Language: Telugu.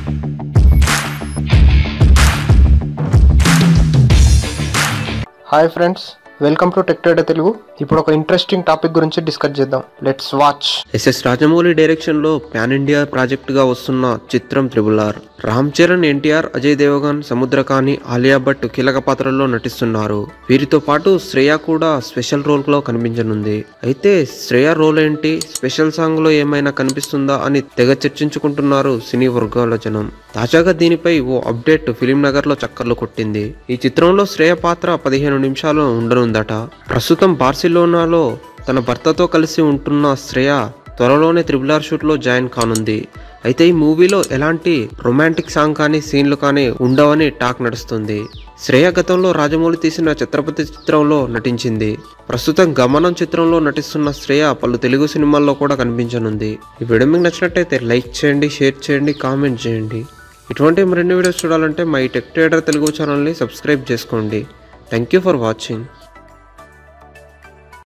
hi friends welcome to tech trader Telugu ఇప్పుడు ఒక ఇంట్రెస్టింగ్ టాపిక్ గురించి డిస్కస్ చేద్దాం let's watch SS Rajamouli direction లో పాన్ ఇండియా ప్రాజెక్ట్ గా వస్తున్న చిత్రం triple R Ram Charan NTR Ajay Devgn Samuthirakani Alia Bhatt కీలక పాత్రల్లో నటిస్తున్నారు వీరితో పాటు శ్రేయ కూడా స్పెషల్ రోల్ లో కనిపించనుంది అయితే శ్రేయ రోల్ ఏంటి స్పెషల్ సాంగ్ లో ఏమైనా కనిపిస్తుందా అని తెగ చర్చించుకుంటున్నారు సినీ వర్గాల జనం తాజాగా దీనిపై ఓ అప్డేట్ ఫిలిం నగర్ లో చక్కర్లు కొట్టింది ఈ చిత్రంలో శ్రేయ పాత్ర పదిహేను నిమిషాలు ఉండనుందట ప్రస్తుతం బార్సిలోనాలో తన భర్తతో కలిసి ఉంటున్న శ్రేయ త్వరలోనే త్రిబుల్ ఆర్ షూట్ లో జాయిన్ కానుంది అయితే ఈ మూవీలో ఎలాంటి రొమాంటిక్ సాంగ్ కానీ సీన్లు కానీ ఉండవని టాక్ నడుస్తుంది శ్రేయ గతంలో రాజమౌళి తీసిన ఛత్రపతి చిత్రంలో నటించింది ప్రస్తుతం గమనం చిత్రంలో నటిస్తున్న శ్రేయ పలు తెలుగు సినిమాల్లో కూడా కనిపించనుంది ఈ వీడియో మీకు నచ్చినట్టయితే లైక్ చేయండి షేర్ చేయండి కామెంట్ చేయండి ఇటువంటి మరిన్ని వీడియోస్ చూడాలంటే మా ఈ టెక్ ట్రేడర్ తెలుగు ఛానల్ని సబ్స్క్రైబ్ చేసుకోండి థ్యాంక్ యూ ఫర్ వాచింగ్